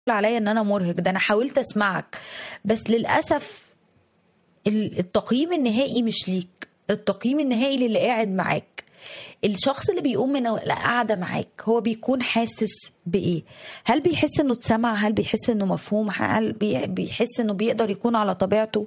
عليا ان انا مرهق ده انا حاولت اسمعك بس للاسف ال- التقييم النهائي مش ليك التقييم النهائي للي قاعد معاك الشخص اللي بيقوم من القعده معاك هو بيكون حاسس بايه هل بيحس انه اتسمع هل بيحس انه مفهوم هل بي- بيحس انه بيقدر يكون على طبيعته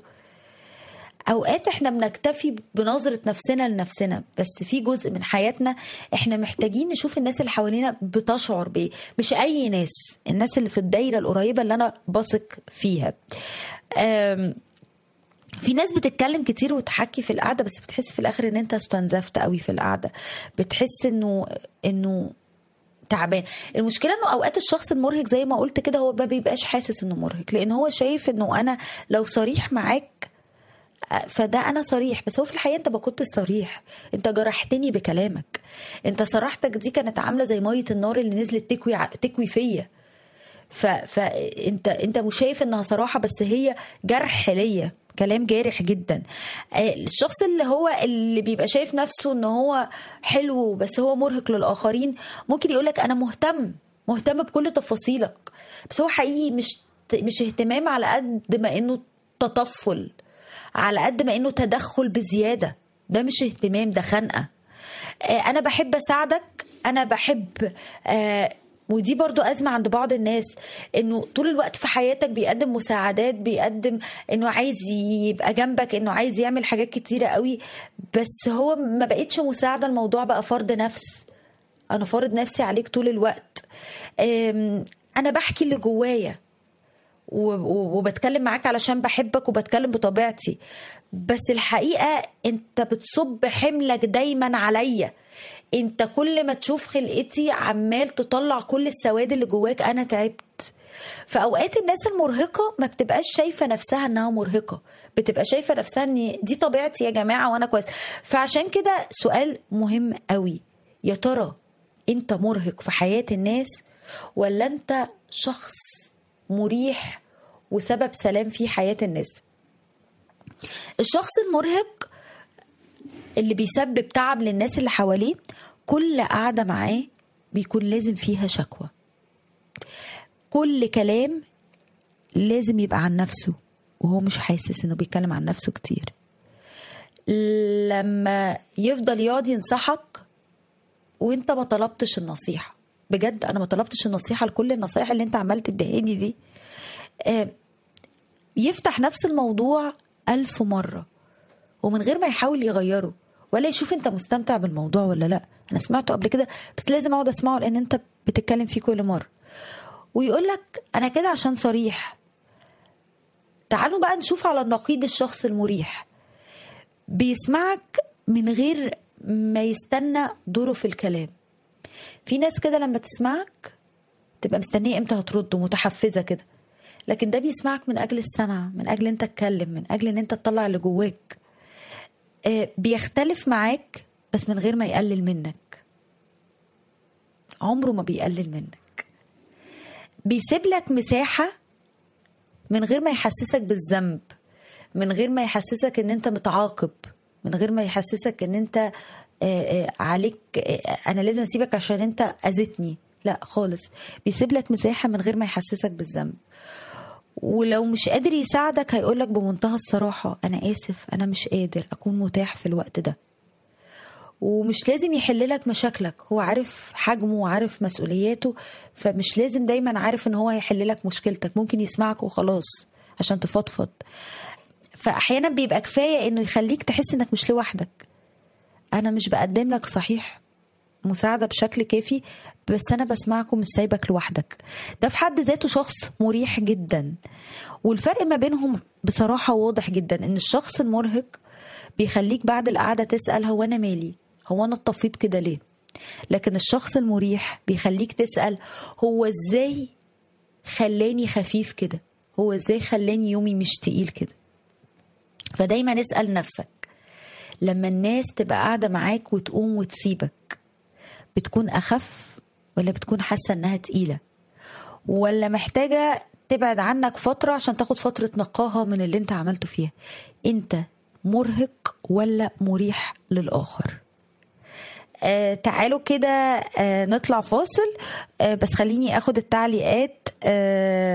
اوقات احنا بنكتفي بنظره نفسنا لنفسنا بس في جزء من حياتنا احنا محتاجين نشوف الناس اللي حوالينا بتشعر بايه مش اي ناس الناس اللي في الدايره القريبه اللي انا بثق فيها أم، في ناس بتتكلم كتير وتحكي في القعده بس بتحس في الاخر ان انت استنزفت قوي في القعده بتحس انه انه تعبان المشكله انه اوقات الشخص المرهق زي ما قلت كده هو ما بيبقاش حاسس انه مرهق لان هو شايف انه انا لو صريح معاك فده انا صريح بس هو في الحقيقه انت ما كنتش صريح انت جرحتني بكلامك انت صراحتك دي كانت عامله زي ميه النار اللي نزلت تكوي ع- تكوي فيا ف... فانت انت مش شايف انها صراحه بس هي جرح ليا كلام جارح جدا آه، الشخص اللي هو اللي بيبقى شايف نفسه ان هو حلو بس هو مرهق للاخرين ممكن يقولك انا مهتم مهتم بكل تفاصيلك بس هو حقيقي مش مش اهتمام على قد ما انه تطفل على قد ما انه تدخل بزياده ده مش اهتمام ده خنقه آه، انا بحب اساعدك انا بحب آه، ودي برضو أزمة عند بعض الناس إنه طول الوقت في حياتك بيقدم مساعدات بيقدم إنه عايز يبقى جنبك إنه عايز يعمل حاجات كتيرة قوي بس هو ما بقتش مساعدة الموضوع بقى فرض نفس أنا فارض نفسي عليك طول الوقت آم، أنا بحكي اللي جوايا و- و- وبتكلم معاك علشان بحبك وبتكلم بطبيعتي بس الحقيقة انت بتصب حملك دايما عليا انت كل ما تشوف خلقتي عمال تطلع كل السواد اللي جواك انا تعبت فاوقات الناس المرهقه ما بتبقاش شايفه نفسها انها مرهقه بتبقى شايفه نفسها ان دي طبيعتي يا جماعه وانا كويس فعشان كده سؤال مهم قوي يا ترى انت مرهق في حياه الناس ولا انت شخص مريح وسبب سلام في حياه الناس الشخص المرهق اللي بيسبب تعب للناس اللي حواليه كل قعده معاه بيكون لازم فيها شكوى كل كلام لازم يبقى عن نفسه وهو مش حاسس انه بيتكلم عن نفسه كتير لما يفضل يقعد ينصحك وانت ما طلبتش النصيحه بجد انا ما طلبتش النصيحه لكل النصايح اللي انت عمال تدهني دي آه، يفتح نفس الموضوع ألف مرة ومن غير ما يحاول يغيره ولا يشوف انت مستمتع بالموضوع ولا لا انا سمعته قبل كده بس لازم اقعد اسمعه لان انت بتتكلم فيه كل مرة ويقول لك انا كده عشان صريح تعالوا بقى نشوف على النقيض الشخص المريح بيسمعك من غير ما يستنى دوره في الكلام في ناس كده لما تسمعك تبقى مستنيه امتى هترد ومتحفزه كده لكن ده بيسمعك من اجل السمع من اجل انت تتكلم من اجل ان انت تطلع اللي جواك آه، بيختلف معاك بس من غير ما يقلل منك عمره ما بيقلل منك بيسيب لك مساحه من غير ما يحسسك بالذنب من غير ما يحسسك ان انت متعاقب من غير ما يحسسك ان انت آه، آه، عليك آه، انا لازم اسيبك عشان انت اذيتني لا خالص بيسيب لك مساحه من غير ما يحسسك بالذنب ولو مش قادر يساعدك هيقولك بمنتهى الصراحة أنا آسف أنا مش قادر أكون متاح في الوقت ده ومش لازم يحللك مشاكلك هو عارف حجمه وعارف مسؤولياته فمش لازم دايما عارف ان هو هيحللك مشكلتك ممكن يسمعك وخلاص عشان تفضفض فأحيانا بيبقى كفاية انه يخليك تحس انك مش لوحدك انا مش بقدم لك صحيح مساعدة بشكل كافي بس أنا بسمعك ومش سايبك لوحدك ده في حد ذاته شخص مريح جدا والفرق ما بينهم بصراحة واضح جدا إن الشخص المرهق بيخليك بعد القعدة تسأل هو أنا مالي هو أنا اتطفيت كده ليه لكن الشخص المريح بيخليك تسأل هو إزاي خلاني خفيف كده هو إزاي خلاني يومي مش تقيل كده فدايما اسأل نفسك لما الناس تبقى قاعدة معاك وتقوم وتسيبك بتكون أخف ولا بتكون حاسة إنها تقيلة ولا محتاجة تبعد عنك فترة عشان تاخد فترة نقاهة من اللي انت عملته فيها انت مرهق ولا مريح للآخر آه تعالوا كده آه نطلع فاصل آه بس خليني اخد التعليقات آه